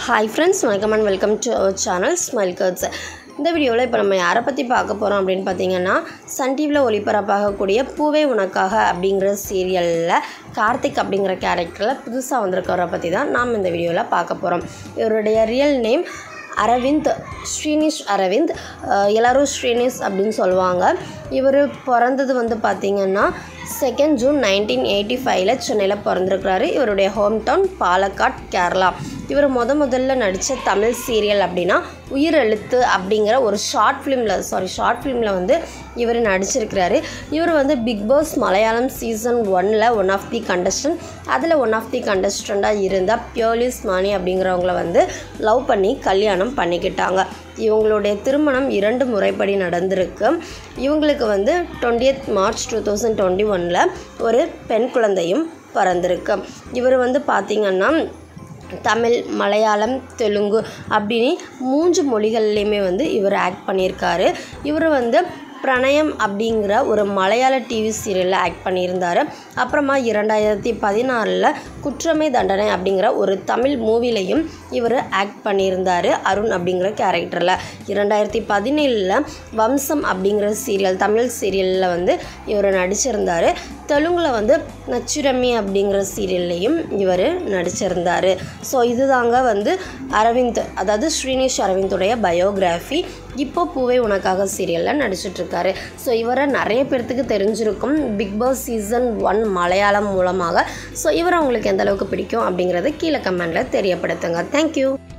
hi friends வணக்கம் and welcome to our channel smile கர்ட்ஸ் இந்த வீடியோவில் இப்போ நம்ம யாரை பற்றி பார்க்க போகிறோம் அப்படின்னு பார்த்தீங்கன்னா சன் டிவியில் ஒளிபரப்பாகக்கூடிய பூவே உனக்காக அப்படிங்கிற சீரியலில் கார்த்திக் அப்படிங்கிற கேரக்டரில் புதுசாக வந்திருக்கவரை பற்றி தான் நாம் இந்த வீடியோவில் பார்க்க போகிறோம் இவருடைய ரியல் நேம் அரவிந்த் ஸ்ரீனிஷ் அரவிந்த் அஹ் எல்லாரும் ஸ்ரீனிஷ் அப்படின்னு சொல்லுவாங்க இவர் பிறந்தது வந்து பார்த்திங்கன்னா செகண்ட் ஜூன் நைன்டீன் எயிட்டி ஃபைவ்ல சென்னையில் பிறந்திருக்கிறாரு இவருடைய ஹோம் டவுன் பாலக்காட் கேரளா இவர் முத முதல்ல நடித்த தமிழ் சீரியல் அப்படின்னா உயிரெழுத்து அப்படிங்கிற ஒரு ஷார்ட் ஃபிலிமில் சாரி ஷார்ட் ஃபிலிமில் வந்து இவர் நடிச்சிருக்கிறாரு இவர் வந்து பிக் பாஸ் மலையாளம் சீசன் ஒனில் ஒன் ஆஃப் தி கண்டஸ்டன்ட் அதில் ஒன் ஆஃப் தி கண்டஸ்டண்ட்டாக இருந்த பியோலிஸ் மாணி அப்படிங்கிறவங்கள வந்து லவ் பண்ணி கல்யாணம் பண்ணிக்கிட்டாங்க இவங்களுடைய திருமணம் இரண்டு முறைப்படி நடந்திருக்கு இவங்களுக்கு வந்து twentieth March two thousand twenty ஒனில் ஒரு பெண் குழந்தையும் பிறந்திருக்கு இவர் வந்து பார்த்திங்கன்னா தமிழ் மலையாளம் தெலுங்கு அப்படின்னு மூன்று மொழிகள்லையுமே வந்து இவர் ஆக்ட் பண்ணியிருக்காரு இவர் வந்து பிரணயம் அப்படிங்கிற ஒரு மலையாள டிவி சீரியலில் ஆக்ட் பண்ணியிருந்தார் அப்புறமா இரண்டாயிரத்தி பதினாறில் குற்றமே தண்டனை அப்படிங்கிற ஒரு தமிழ் மூவிலையும் இவர் ஆக்ட் பண்ணியிருந்தார் அருண் அப்படிங்கிற கேரக்டரில் இரண்டாயிரத்தி பதினேழில் வம்சம் அப்படிங்கிற சீரியல் தமிழ் சீரியலில் வந்து இவர் நடிச்சிருந்தார் தெலுங்கில் வந்து நச்சுரமி அப்படிங்கிற சீரியல்லையும் இவர் நடிச்சிருந்தார் ஸோ இதுதாங்க வந்து அரவிந்த் அதாவது ஸ்ரீனிஷ் அரவிந்துடைய பயோகிராஃபி இப்போ பூவே உனக்காக சீரியலில் நடிச்சிட்ருக்காரு ஸோ இவரை நிறைய பேர்த்துக்கு தெரிஞ்சிருக்கும் Big Boss season one Malayalam மூலமாக ஸோ இவர் அவங்களுக்கு எந்த அளவுக்கு பிடிக்கும் அப்படிங்கிறத கீழே கமெண்டில் தெரியப்படுத்துங்க தேங்க்யூ